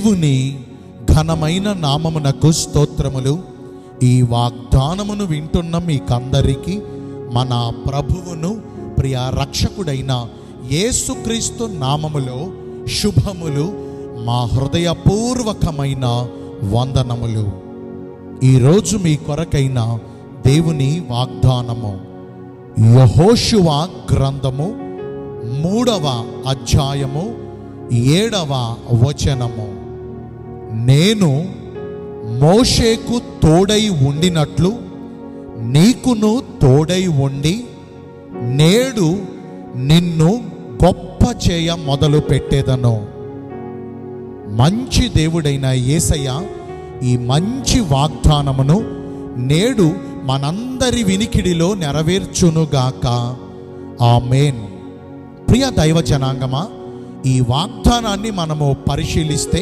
దేవుని ఘనమైన నామమునకు స్తోత్రములు ఈ వాగ్దానమును వింటున్న మీకందరికీ మన ప్రభువును ప్రియ రక్షకుడైన యేసుక్రీస్తు నామములో శుభములు మా హృదయపూర్వకమైన వందనములు ఈరోజు మీ కొరకైన దేవుని వాగ్దానము యహోషువ గ్రంథము మూడవ అధ్యాయము ఏడవ వచనము నేను మోషేకు తోడై ఉండినట్లు నీకును తోడై ఉండి నేడు నిన్ను గొప్ప చేయ మొదలు పెట్టేదను మంచి దేవుడైన యేసయ్య ఈ మంచి వాగ్దానమును నేడు మనందరి వినికిడిలో నెరవేర్చునుగాక ఆమేన్ ప్రియ దైవ జనాంగమా ఈ వాగ్దానాన్ని మనము పరిశీలిస్తే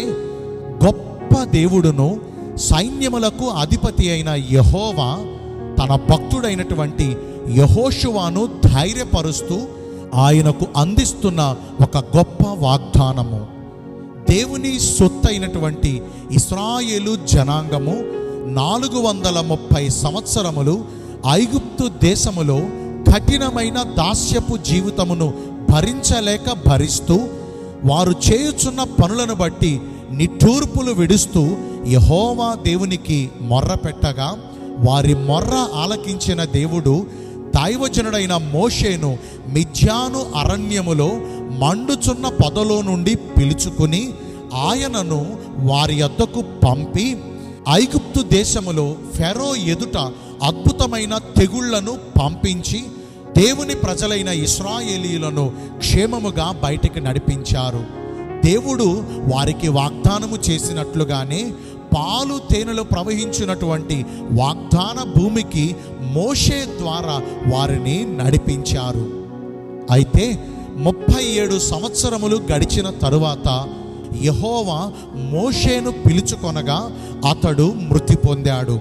గొప్ప దేవుడును సైన్యములకు అధిపతి అయిన యహోవా తన భక్తుడైనటువంటి యహోషువాను ధైర్యపరుస్తూ ఆయనకు అందిస్తున్న ఒక గొప్ప వాగ్దానము దేవుని సొత్తైనటువంటి ఇస్రాయేలు జనాంగము నాలుగు వందల ముప్పై సంవత్సరములు ఐగుప్తు దేశములో కఠినమైన దాస్యపు జీవితమును భరించలేక భరిస్తూ వారు చేయుచున్న పనులను బట్టి నిట్టూర్పులు విడుస్తూ యహోవా దేవునికి మొర్ర పెట్టగా వారి మొర్ర ఆలకించిన దేవుడు దైవజనుడైన మోషేను మిథ్యాను అరణ్యములో మండుచున్న పొదలో నుండి పిలుచుకుని ఆయనను వారి యొద్దకు పంపి ఐగుప్తు దేశములో ఫెరో ఎదుట అద్భుతమైన తెగుళ్లను పంపించి దేవుని ప్రజలైన ఇస్రాయేలీలను క్షేమముగా బయటికి నడిపించారు దేవుడు వారికి వాగ్దానము చేసినట్లుగానే పాలు తేనెలు ప్రవహించినటువంటి వాగ్దాన భూమికి మోషే ద్వారా వారిని నడిపించారు అయితే ముప్పై ఏడు సంవత్సరములు గడిచిన తరువాత యహోవా మోషేను పిలుచుకొనగా అతడు మృతి పొందాడు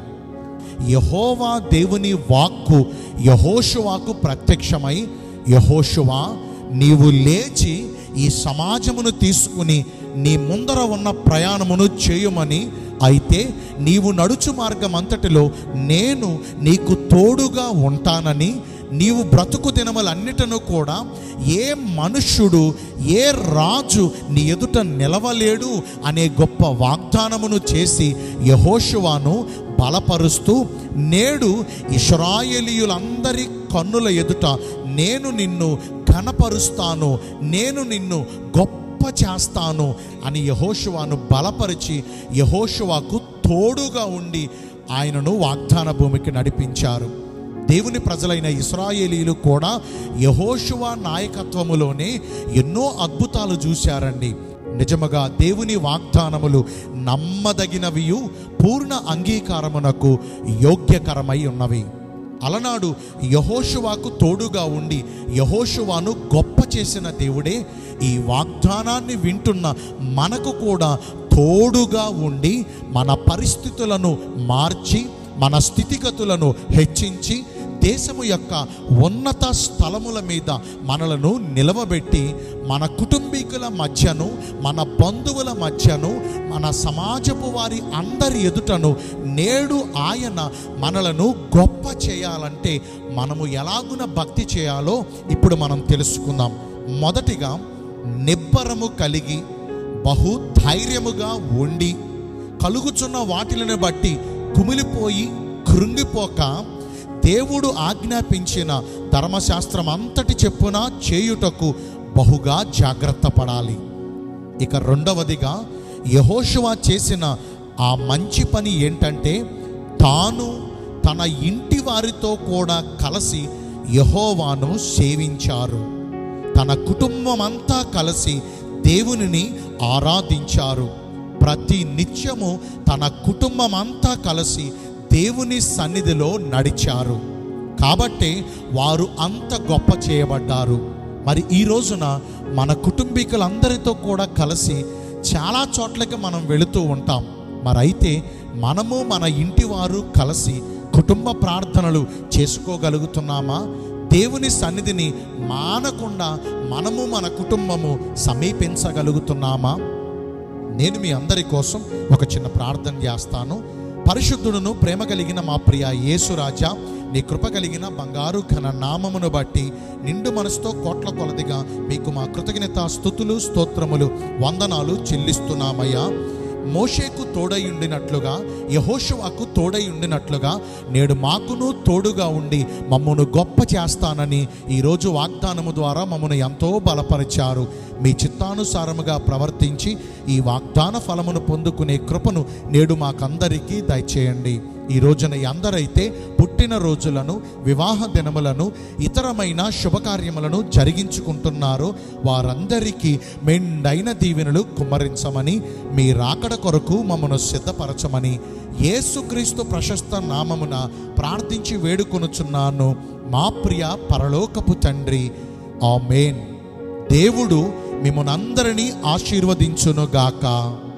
యహోవా దేవుని వాక్కు యహోషువాకు ప్రత్యక్షమై యహోషువా నీవు లేచి ఈ సమాజమును తీసుకుని నీ ముందర ఉన్న ప్రయాణమును చేయుమని అయితే నీవు నడుచు మార్గం అంతటిలో నేను నీకు తోడుగా ఉంటానని నీవు బ్రతుకు దినములన్నిటను కూడా ఏ మనుష్యుడు ఏ రాజు నీ ఎదుట నిలవలేడు అనే గొప్ప వాగ్దానమును చేసి యహోషువాను బలపరుస్తూ నేడు ఇస్రాయేలీయులందరి కన్నుల ఎదుట నేను నిన్ను ఘనపరుస్తాను నేను నిన్ను గొప్ప చేస్తాను అని యహోషువాను బలపరిచి యహోషువాకు తోడుగా ఉండి ఆయనను వాగ్దాన భూమికి నడిపించారు దేవుని ప్రజలైన ఇస్రాయేలీలు కూడా యహోషువ నాయకత్వములోనే ఎన్నో అద్భుతాలు చూశారండి నిజముగా దేవుని వాగ్దానములు నమ్మదగినవియు పూర్ణ అంగీకారమునకు యోగ్యకరమై ఉన్నవి అలనాడు యహోషువాకు తోడుగా ఉండి యహోషువాను గొప్ప చేసిన దేవుడే ఈ వాగ్దానాన్ని వింటున్న మనకు కూడా తోడుగా ఉండి మన పరిస్థితులను మార్చి మన స్థితిగతులను హెచ్చించి దేశము యొక్క ఉన్నత స్థలముల మీద మనలను నిలవబెట్టి మన కుటుంబీకుల మధ్యను మన బంధువుల మధ్యను మన సమాజపు వారి అందరి ఎదుటను నేడు ఆయన మనలను గొప్ప చేయాలంటే మనము ఎలాగున భక్తి చేయాలో ఇప్పుడు మనం తెలుసుకుందాం మొదటిగా నిబ్బరము కలిగి బహు ధైర్యముగా ఉండి కలుగుచున్న వాటిలను బట్టి కుమిలిపోయి కృంగిపోక దేవుడు ఆజ్ఞాపించిన ధర్మశాస్త్రం అంతటి చెప్పున చేయుటకు బహుగా జాగ్రత్త పడాలి ఇక రెండవదిగా యహోషువ చేసిన ఆ మంచి పని ఏంటంటే తాను తన ఇంటి వారితో కూడా కలిసి యహోవాను సేవించారు తన కుటుంబం అంతా కలిసి దేవునిని ఆరాధించారు ప్రతి నిత్యము తన కుటుంబం అంతా కలిసి దేవుని సన్నిధిలో నడిచారు కాబట్టే వారు అంత గొప్ప చేయబడ్డారు మరి ఈ రోజున మన కుటుంబీకులందరితో కూడా కలిసి చాలా చోట్లకి మనం వెళుతూ ఉంటాం మరి అయితే మనము మన ఇంటి వారు కలిసి కుటుంబ ప్రార్థనలు చేసుకోగలుగుతున్నామా దేవుని సన్నిధిని మానకుండా మనము మన కుటుంబము సమీపించగలుగుతున్నామా నేను మీ అందరి కోసం ఒక చిన్న ప్రార్థన చేస్తాను పరిశుద్ధుడును ప్రేమ కలిగిన మా ప్రియ యేసురాజా నీ కృప కలిగిన బంగారు ఘన నామమును బట్టి నిండు మనసుతో కోట్ల కొలదిగా మీకు మా కృతజ్ఞత స్థుతులు స్తోత్రములు వందనాలు చెల్లిస్తున్నామయ్యా మోషేకు తోడై ఉండినట్లుగా యహోషువాకు తోడై ఉండినట్లుగా నేడు మాకును తోడుగా ఉండి మమ్మను గొప్ప చేస్తానని ఈరోజు వాగ్దానము ద్వారా మమ్మను ఎంతో బలపరిచారు మీ చిత్తానుసారముగా ప్రవర్తించి ఈ వాగ్దాన ఫలమును పొందుకునే కృపను నేడు మాకందరికీ దయచేయండి ఈ రోజున ఎందరైతే పుట్టిన రోజులను వివాహ దినములను ఇతరమైన శుభకార్యములను జరిగించుకుంటున్నారో వారందరికీ మెండైన దీవెనలు కుమ్మరించమని మీ రాకడ కొరకు మమ్మను సిద్ధపరచమని యేసుక్రీస్తు ప్రశస్త నామమున ప్రార్థించి వేడుకొనుచున్నాను మా ప్రియ పరలోకపు తండ్రి ఆమేన్ దేవుడు మిమ్మల్ని అందరినీ ఆశీర్వదించునుగాక